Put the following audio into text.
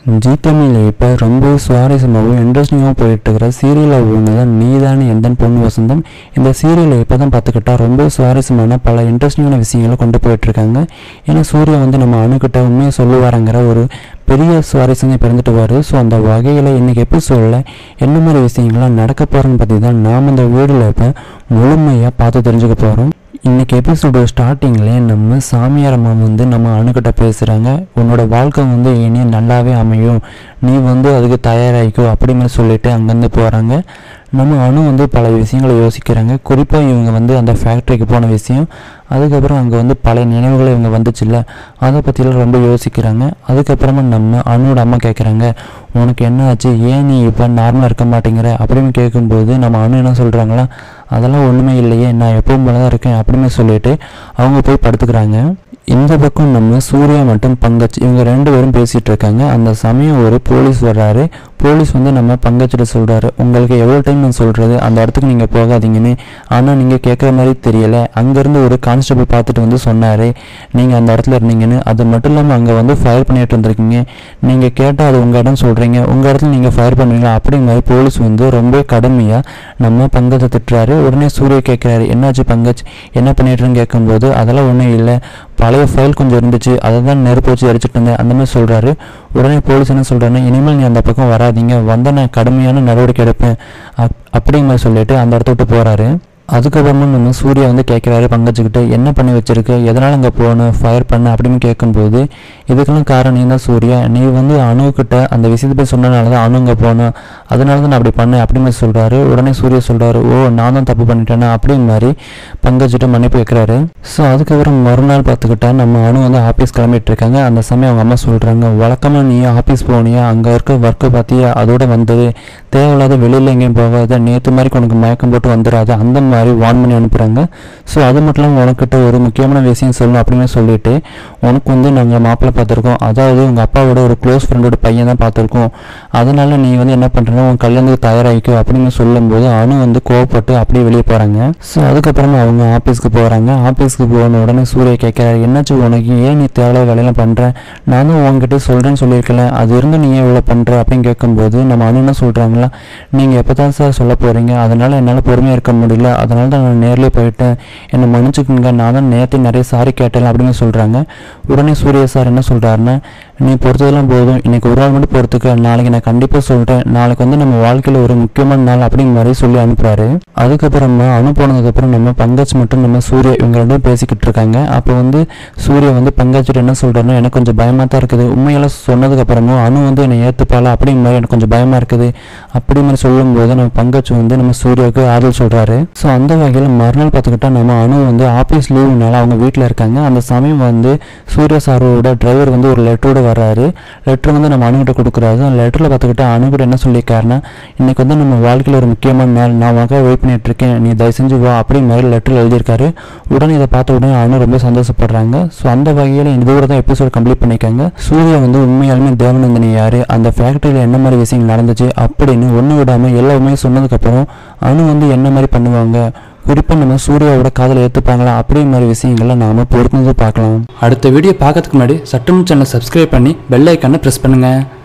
G தமிழில் இப்போ ரொம்ப சுவாரஸ்யமாகவும் இன்ட்ரெஸ்டிங்காகவும் போயிட்டு இருக்கிற சீரியலில் ஒன்று தான் நீதானே எந்த பொண்ணு வசந்தம் இந்த சீரியலை இப்போ தான் பார்த்துக்கிட்டா ரொம்ப சுவாரஸ்யமான பல இன்ட்ரெஸ்டிங்கான விஷயங்களை கொண்டு போயிட்டு இருக்காங்க ஏன்னா சூர்யா வந்து நம்ம அணுக்கிட்ட உண்மையை சொல்லுவாருங்கிற ஒரு பெரிய சுவாரஸ்யம் இப்போ இருந்துட்டு வருது ஸோ அந்த வகையில் இன்றைக்கி எபிசோடில் என்ன மாதிரி விஷயங்கள்லாம் நடக்க போகிறோன்னு பற்றி தான் நாம் இந்த வீடியோவில் இப்போ முழுமையாக பார்த்து தெரிஞ்சுக்க போகிறோம் இன்னைக்கு எபிசோடு ஸ்டார்டிங்லேயே நம்ம சாமியார் அம்மா வந்து நம்ம அணுக்கிட்ட பேசுகிறாங்க உன்னோட வாழ்க்கை வந்து இனி நல்லாவே அமையும் நீ வந்து அதுக்கு தயாராகிக்கோ அப்படின்னு சொல்லிட்டு அங்கேருந்து போகிறாங்க நம்ம அணு வந்து பல விஷயங்களை யோசிக்கிறாங்க குறிப்பாக இவங்க வந்து அந்த ஃபேக்ட்ரிக்கு போன விஷயம் அதுக்கப்புறம் அங்கே வந்து பல நினைவுகள் இவங்க வந்துச்சுல்ல அதை பற்றிலாம் ரொம்ப யோசிக்கிறாங்க அதுக்கப்புறமா நம்ம அணுவோட அம்மா கேட்குறாங்க உனக்கு என்ன ஆச்சு ஏன் நீ இப்போ நார்மலாக இருக்க மாட்டேங்கிற அப்படின்னு கேட்கும்போது நம்ம அணு என்ன சொல்கிறாங்களா அதெல்லாம் ஒன்றுமே இல்லையே நான் எப்பவும் போல தான் இருக்கேன் அப்படின்னு சொல்லிட்டு அவங்க போய் படுத்துக்கிறாங்க இந்த பக்கம் நம்ம சூர்யா மற்றும் பங்கஜ் இவங்க ரெண்டு பேரும் பேசிகிட்டு இருக்காங்க அந்த சமயம் ஒரு போலீஸ் வர்றாரு போலீஸ் வந்து நம்ம பங்கஜிட்ட சொல்கிறாரு உங்களுக்கு எவ்வளோ டைம் நான் சொல்கிறது அந்த இடத்துக்கு நீங்கள் போகாதீங்கன்னு ஆனால் நீங்கள் கேட்குற மாதிரி தெரியலை அங்கேருந்து ஒரு கான்ஸ்டபிள் பார்த்துட்டு வந்து சொன்னார் நீங்கள் அந்த இடத்துல இருந்தீங்கன்னு அது மட்டும் இல்லாமல் அங்கே வந்து ஃபயர் பண்ணிட்டு வந்திருக்கீங்க நீங்கள் கேட்டால் அது உங்கள் இடம் சொல்கிறீங்க உங்கள் இடத்துல நீங்கள் ஃபயர் பண்ணுவீங்களா அப்படிங்கிற மாதிரி போலீஸ் வந்து ரொம்ப கடுமையாக நம்ம பங்கஜை திட்டுறாரு உடனே சூர்யா கேட்குறாரு என்னாச்சு பங்கஜ் என்ன பண்ணிட்டுருன்னு கேட்கும்போது அதெல்லாம் ஒன்றும் இல்லை பழைய ஃபைல் கொஞ்சம் இருந்துச்சு அதை தான் நெருப்பு வச்சு எரிச்சிட்டு இருந்தேன் அந்த மாதிரி சொல்கிறாரு உடனே போலீஸ் என்ன சொல்கிறாருன்னா இனிமேல் நீ அந்த பக்கம் வராதீங்க வந்தால் நான் கடுமையான நடவடிக்கை எடுப்பேன் அப் அப்படிங்கிற மாதிரி சொல்லிட்டு அந்த இடத்த விட்டு போகிறாரு அதுக்கப்புறமா நம்ம சூர்யா வந்து கேட்குறாரு பங்கஜுக்கிட்ட என்ன பண்ணி வச்சிருக்க எதனால் அங்கே போகணும் ஃபயர் பண்ண அப்படின்னு கேட்கும்போது இதுக்கெல்லாம் காரணம் நீ தான் சூர்யா நீ வந்து அணுக்கிட்ட அந்த விஷயத்தை போய் சொன்னனால தான் அணு அங்கே போகணும் அதனால தான் நான் அப்படி பண்ணேன் அப்படி மாதிரி சொல்கிறாரு உடனே சூர்யா சொல்கிறாரு ஓ நான் தான் தப்பு பண்ணிட்டேன்னா அப்படிங்கிற மாதிரி பங்கஜிட்ட மன்னிப்பு வைக்கிறாரு ஸோ அதுக்கப்புறம் மறுநாள் பார்த்துக்கிட்டா நம்ம அணு வந்து ஆஃபீஸ் கிளம்பிட்டு இருக்காங்க அந்த சமயம் அவங்க அம்மா சொல்கிறாங்க வழக்கமாக நீ ஆஃபீஸ் போனியா அங்கே இருக்க ஒர்க்கை பார்த்தியா அதோட வந்தது தேவையில்லாத வெளியில் எங்கேயும் போகாத நேற்று மாதிரி உனக்கு மயக்கம் போட்டு வந்துடாது அந்த மாதிரி வார்ன் பண்ணி அனுப்புகிறாங்க ஸோ அது மட்டும் இல்லாமல் உனக்கிட்ட ஒரு முக்கியமான விஷயம் சொல்லணும் அப்படின்னு சொல்லிட்டு உனக்கு வந்து நாங்கள் மாப்பிள்ளை பார்த்துருக்கோம் அதாவது உங்கள் அப்பாவோட ஒரு க்ளோஸ் ஃப்ரெண்டோட பையன் தான் பார்த்துருக்கோம் அதனால நீ வந்து என்ன பண்ணுறேன்னா உன் கல்யாணத்துக்கு தயாராகிக்கோ அப்படின்னு சொல்லும்போது அணு வந்து கோவப்பட்டு அப்படியே வெளியே போகிறாங்க ஸோ அதுக்கப்புறமா அவங்க ஆஃபீஸ்க்கு போகிறாங்க ஆஃபீஸ்க்கு போன உடனே சூர்யா கேட்குறாரு என்னாச்சு உனக்கு ஏன் நீ தேவையில்லாத வேலையெல்லாம் பண்ணுற நானும் உங்ககிட்ட சொல்கிறேன்னு சொல்லியிருக்கல அது இருந்து நீ ஏன் இவ்வளோ பண்ணுற அப்படின்னு கேட்கும்போது நம்ம அணு என்ன சொல்கிறாங்களா நீங்கள் எப்போ தான் சார் சொல்ல போகிறீங்க அதனால் என்னால் பொறுமையாக இருக்க முடியல அதனால தான் நான் நேர்லேயே போயிட்டேன் என்னை மன்னிச்சுக்கோங்க நான் தான் நேற்று நிறைய சாரி கேட்டேன் அப்படின்னு சொல்கிறாங்க உடனே சூர்யா சார் என்ன சொல்கிறாருன்னா நீ பொறுத்ததெல்லாம் போதும் இன்னைக்கு ஒரு நாள் மட்டும் பொறுத்துக்க நாளைக்கு நான் கண்டிப்பாக சொல்கிறேன் நாளைக்கு வந்து நம்ம வாழ்க்கையில் ஒரு முக்கியமான நாள் அப்படிங்கிற மாதிரி சொல்லி அனுப்புகிறாரு அதுக்கப்புறமா அனு போனதுக்கப்புறம் நம்ம பங்கஜ் மட்டும் நம்ம சூர்யா இவங்க ரெண்டும் பேசிக்கிட்டு இருக்காங்க அப்போ வந்து சூர்யா வந்து பங்கஜ்கிட்ட என்ன சொல்கிறாருன்னா எனக்கு கொஞ்சம் பயமாக தான் இருக்குது உண்மையெல்லாம் சொன்னதுக்கப்புறமும் அனு வந்து என்னை ஏற்றுப்பாளா அப்படிங்கிற மாதிரி எனக்கு கொஞ்சம் பயமாக இருக்குது அப்படி மாதிரி சொல்லும்போது நம்ம பங்கஜ் வந்து நம்ம சூர்யாவுக்கு ஆதரவு சொல்கிறாரு ஸோ அந்த வகையில் மறுநாள் பார்த்துக்கிட்டா நம்ம அனு வந்து ஆஃபீஸ் லீவுனால அவங்க வீட்டில் இருக்காங்க அந்த சமயம் வந்து சூர்யா சாரோட டிரைவர் வந்து ஒரு லெட்டரோட வர்றாரு லெட்டர் வந்து நம்ம அணுகிட்ட கொடுக்குறாரு அந்த லெட்டரில் பார்த்துக்கிட்டா அணுகிட்ட என்ன சொல்லியிருக்காருன்னா இன்னைக்கு வந்து நம்ம வாழ்க்கையில் ஒரு முக்கியமான நாள் நான் உனக்காக வெயிட் பண்ணிட்டு இருக்கேன் நீ தயவு செஞ்சு வா அப்படிங்கிற மாதிரி லெட்டர் எழுதியிருக்காரு உடனே இதை பார்த்த உடனே அனு ரொம்ப சந்தோஷப்படுறாங்க ஸோ அந்த வகையில் இந்த தூரம் தான் எபிசோட் கம்ப்ளீட் பண்ணியிருக்காங்க சூர்யா வந்து உண்மையாலுமே தேவநந்தினி யார் அந்த ஃபேக்ட்ரியில் என்ன மாதிரி விஷயங்கள் நடந்துச்சு அப்படின்னு ஒன்று விடாமல் எல்லாமே சொன்னதுக்கப்புறம் அனு வந்து என்ன மாதிரி பண்ணுவாங்க குறிப்பாக நம்ம சூர்யாவோட காதலை ஏற்றுப்பாங்களா அப்படி மாதிரி விஷயங்களை நாம் பொறுத்து பார்க்கலாம் அடுத்த வீடியோ பார்க்கறதுக்கு முன்னாடி சட்டம் சேனல் சப்ஸ்கிரைப் பண்ணி பெல் ஐக்கானை ப்ரெஸ் பண்ணுங்கள்